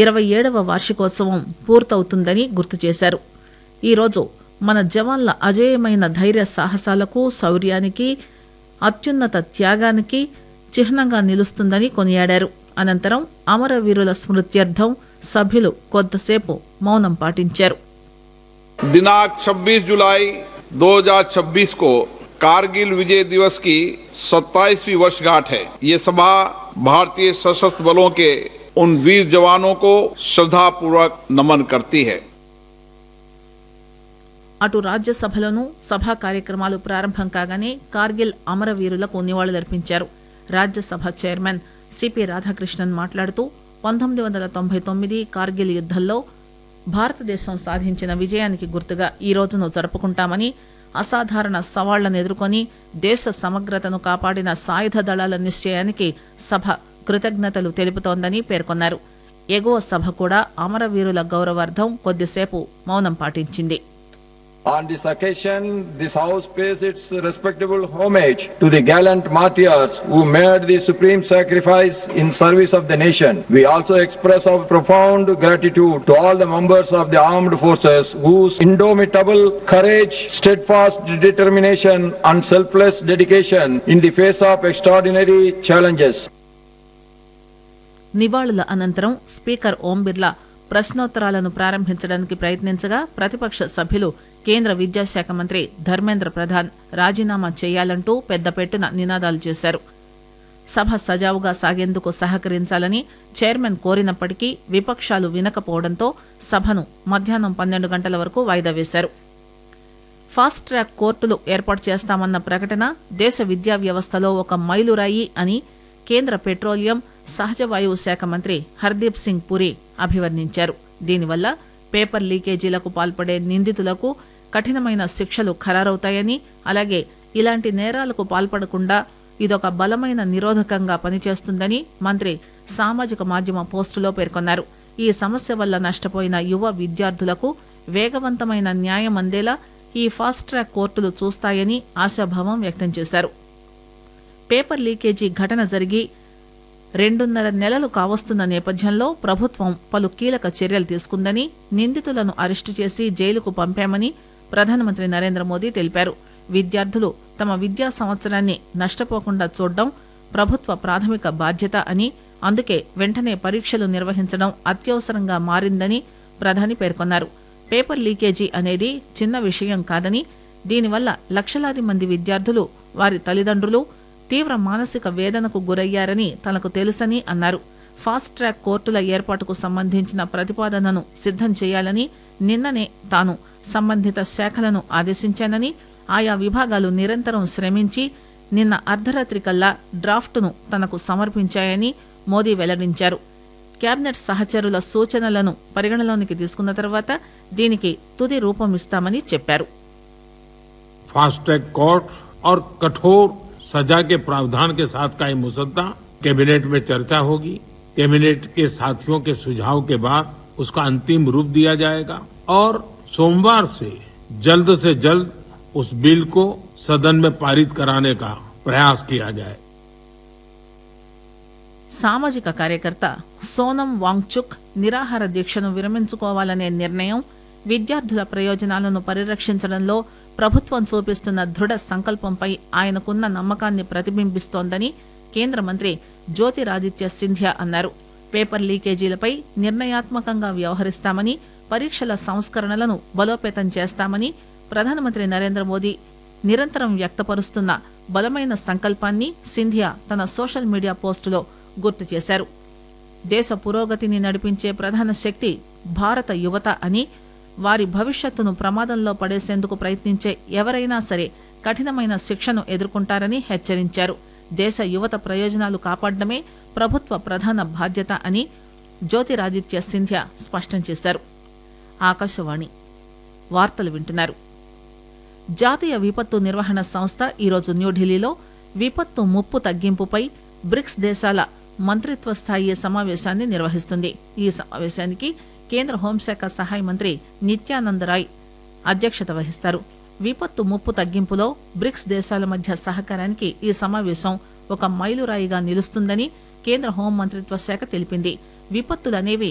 ఇరవై ఏడవ వార్షికోత్సవం పూర్తవుతుందని గుర్తు చేశారు ఈరోజు మన జవాన్ల అజేయమైన ధైర్య సాహసాలకు శౌర్యానికి అత్యున్నత త్యాగానికి చిహ్నంగా నిలుస్తుందని కొనియాడారు అనంతరం అమరవీరుల స్మృత్యర్థం సభ్యులు కొద్దిసేపు మౌనం పాటించారు दिनांक 26 जुलाई 2026 को कारगिल विजय दिवस की 27वीं वर्षगांठ है ये सभा भारतीय सशस्त्र बलों के उन वीर जवानों को श्रद्धापूर्वक नमन करती है అటు రాజ్యసభలోనూ సభా కార్యక్రమాలు ప్రారంభం కాగానే కార్గిల్ అమరవీరులకు నివాళులర్పించారు రాజ్యసభ చైర్మన్ సిపి రాధాకృష్ణన్ మాట్లాడుతూ పంతొమ్మిది వందల తొంభై తొమ్మిది కార్గిల్ యుద్దంలో భారతదేశం సాధించిన విజయానికి గుర్తుగా ఈ రోజును జరుపుకుంటామని అసాధారణ సవాళ్లను ఎదుర్కొని దేశ సమగ్రతను కాపాడిన సాయుధ దళాల నిశ్చయానికి సభ కృతజ్ఞతలు తెలుపుతోందని పేర్కొన్నారు ఎగువ సభ కూడా అమరవీరుల గౌరవార్థం కొద్దిసేపు మౌనం పాటించింది On this occasion, this House pays its respectable homage to the gallant martyrs who made the supreme sacrifice in service of the nation. We also express our profound gratitude to all the members of the armed forces whose indomitable courage, steadfast determination, and selfless dedication in the face of extraordinary challenges. నివాళుల అనంతరం speaker ఓం బిర్లా ప్రశ్నోత్తరాలను ప్రారంభించడానికి ప్రయత్నించగా ప్రతిపక్ష సభ్యులు కేంద్ర విద్యాశాఖ మంత్రి ధర్మేంద్ర ప్రధాన్ రాజీనామా చేయాలంటూ పెద్దపెట్టున నినాదాలు చేశారు సభ సజావుగా సాగేందుకు సహకరించాలని చైర్మన్ కోరినప్పటికీ విపక్షాలు వినకపోవడంతో సభను మధ్యాహ్నం పన్నెండు గంటల వరకు వాయిదా వేశారు ఫాస్ట్ ట్రాక్ కోర్టులు ఏర్పాటు చేస్తామన్న ప్రకటన దేశ విద్యా వ్యవస్థలో ఒక మైలురాయి అని కేంద్ర పెట్రోలియం సహజ వాయువు శాఖ మంత్రి హర్దీప్ సింగ్ పురి అభివర్ణించారు దీనివల్ల పేపర్ లీకేజీలకు పాల్పడే నిందితులకు కఠినమైన శిక్షలు ఖరారవుతాయని అలాగే ఇలాంటి నేరాలకు పాల్పడకుండా ఇదొక బలమైన నిరోధకంగా పనిచేస్తుందని మంత్రి సామాజిక మాధ్యమ పోస్టులో పేర్కొన్నారు ఈ సమస్య వల్ల నష్టపోయిన యువ విద్యార్థులకు వేగవంతమైన న్యాయం అందేలా ఈ ఫాస్ట్ ట్రాక్ కోర్టులు చూస్తాయని ఆశాభావం వ్యక్తం చేశారు పేపర్ లీకేజీ ఘటన జరిగి రెండున్నర నెలలు కావస్తున్న నేపథ్యంలో ప్రభుత్వం పలు కీలక చర్యలు తీసుకుందని నిందితులను అరెస్టు చేసి జైలుకు పంపామని ప్రధానమంత్రి నరేంద్ర మోదీ తెలిపారు విద్యార్థులు తమ విద్యా సంవత్సరాన్ని నష్టపోకుండా చూడడం ప్రభుత్వ ప్రాథమిక బాధ్యత అని అందుకే వెంటనే పరీక్షలు నిర్వహించడం అత్యవసరంగా మారిందని ప్రధాని పేర్కొన్నారు పేపర్ లీకేజీ అనేది చిన్న విషయం కాదని దీనివల్ల లక్షలాది మంది విద్యార్థులు వారి తల్లిదండ్రులు తీవ్ర మానసిక వేదనకు గురయ్యారని తనకు తెలుసని అన్నారు ఫాస్ట్ ట్రాక్ కోర్టుల ఏర్పాటుకు సంబంధించిన ప్రతిపాదనను సిద్ధం చేయాలని నిన్ననే తాను సంబంధిత శాఖలను ఆదేశించానని ఆయా విభాగాలు నిరంతరం శ్రమించి నిన్న అర్ధరాత్రి కల్లా డ్రాఫ్టును తనకు సమర్పించాయని మోదీ వెల్లడించారు కేబినెట్ సహచరుల సూచనలను పరిగణలోనికి తీసుకున్న తర్వాత దీనికి తుది రూపం ఇస్తామని చెప్పారు फास्ट ट्रैक कोर्ट और कठोर सजा के प्रावधान के साथ का ये मुसद्दा कैबिनेट में चर्चा होगी कैबिनेट के साथियों के सुझाव के बाद उसका अंतिम रूप दिया जाएगा और सोमवार से जल्द से जल्द उस बिल को सदन में पारित कराने का प्रयास किया जाए సామాజిక కార్యకర్త సోనం వాంగ్చుక్ నిరాహార దీక్షను విరమించుకోవాలనే నిర్ణయం విద్యార్థుల ప్రయోజనాలను పరిరక్షించడంలో ప్రభుత్వం చూపిస్తున్న దృఢ సంకల్పంపై ఆయనకున్న నమ్మకాన్ని ప్రతిబింబిస్తోందని కేంద్ర మంత్రి జ్యోతిరాదిత్య సింధ్యా అన్నారు పేపర్ లీకేజీలపై నిర్ణయాత్మకంగా వ్యవహరిస్తామని పరీక్షల సంస్కరణలను బలోపేతం చేస్తామని ప్రధానమంత్రి నరేంద్ర మోదీ నిరంతరం వ్యక్తపరుస్తున్న బలమైన సంకల్పాన్ని సింధియా తన సోషల్ మీడియా పోస్టులో గుర్తు చేశారు దేశ పురోగతిని నడిపించే ప్రధాన శక్తి భారత యువత అని వారి భవిష్యత్తును ప్రమాదంలో పడేసేందుకు ప్రయత్నించే ఎవరైనా సరే కఠినమైన శిక్షను ఎదుర్కొంటారని హెచ్చరించారు దేశ యువత ప్రయోజనాలు కాపాడడమే ప్రభుత్వ ప్రధాన బాధ్యత అని జ్యోతిరాదిత్య సింధ్యా స్పష్టం చేశారు ఆకాశవాణి వార్తలు వింటున్నారు జాతీయ విపత్తు నిర్వహణ సంస్థ ఈరోజు న్యూఢిల్లీలో విపత్తు ముప్పు తగ్గింపుపై బ్రిక్స్ దేశాల మంత్రిత్వ స్థాయి సమావేశాన్ని నిర్వహిస్తుంది ఈ సమావేశానికి కేంద్ర హోంశాఖ సహాయ మంత్రి నిత్యానంద్ రాయ్ అధ్యక్షత వహిస్తారు విపత్తు ముప్పు తగ్గింపులో బ్రిక్స్ దేశాల మధ్య సహకారానికి ఈ సమావేశం ఒక మైలురాయిగా నిలుస్తుందని కేంద్ర హోం మంత్రిత్వ శాఖ తెలిపింది విపత్తులనేవి